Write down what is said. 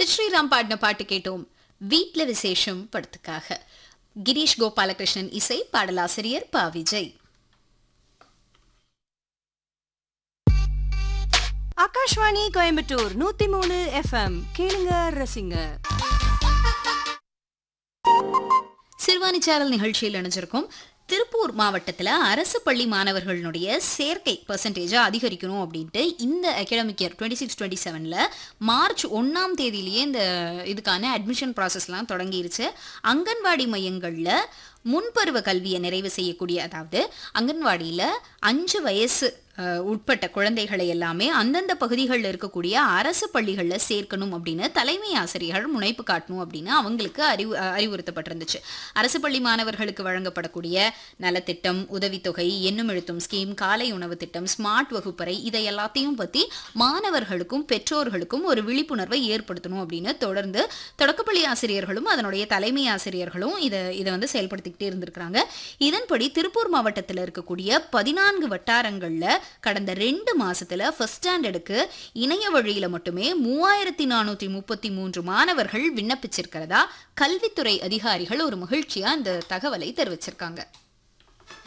சித் ஸ்ரீராம் பாடின பாட்டு கேட்டோம் வீட்ல விசேஷம் படத்துக்காக கிரீஷ் கோபாலகிருஷ்ணன் இசை பாடலாசிரியர் பா விஜய் ஆகாஷ்வாணி கோயம்புத்தூர் நூத்தி மூணு எஃப்எம் கேளுங்க ரசிங்க சிறுவாணி சேனல் நிகழ்ச்சியில் இணைஞ்சிருக்கோம் திருப்பூர் மாவட்டத்தில் அரசு பள்ளி மாணவர்களுடைய சேர்க்கை பர்சன்டேஜை அதிகரிக்கணும் அப்படின்ட்டு இந்த academic year twenty six twenty செவனில் மார்ச் ஒன்றாம் தேதியிலேயே இந்த இதுக்கான அட்மிஷன் ப்ராசஸ்லாம் தொடங்கிருச்சு அங்கன்வாடி மையங்களில் முன்பருவ கல்வியை நிறைவு செய்யக்கூடிய அதாவது அங்கன்வாடியில் அஞ்சு வயசு அஹ், உட்பட்ட குழந்தைகளை எல்லாமே அந்தந்த பகுதிகளில் இருக்கக்கூடிய அரசு பள்ளிகளில் சேர்க்கணும் அப்படின்னு தலைமை ஆசிரியர்கள் முனைப்பு காட்டணும் அப்படின்னு அவங்களுக்கு அறிவு அஹ், அறிவுறுத்தப்பட்டிருந்துச்சு அரசு பள்ளி மாணவர்களுக்கு வழங்கப்படக்கூடிய நலத்திட்டம் உதவித்தொகை எண்ணும் எழுத்தும் ஸ்கீம் காலை உணவு திட்டம் ஸ்மார்ட் வகுப்பறை இதை எல்லாத்தையும் பற்றி மாணவர்களுக்கும் பெற்றோர்களுக்கும் ஒரு விழிப்புணர்வை ஏற்படுத்தணும் அப்படின்னு தொடர்ந்து தொடக்கப்பள்ளி ஆசிரியர்களும் அதனுடைய தலைமை ஆசிரியர்களும் இதை இதை வந்து செயல்படுத்திக்கிட்டே இருந்திருக்கிறாங்க இதன்படி திருப்பூர் மாவட்டத்தில் இருக்கக்கூடிய பதினான்கு வட்டாரங்களில் கடந்த ரெண்டு மாசத்துல ஃபர்ஸ்ட் ஸ்டாண்டர்டுக்கு இணைய வழியில மட்டுமே மூவாயிரத்தி நானூத்தி முப்பத்தி மூன்று மாணவர்கள் விண்ணப்பிச்சிருக்கிறதா கல்வித்துறை அதிகாரிகள் ஒரு மகிழ்ச்சியா இந்த தகவலை தெரிவிச்சிருக்காங்க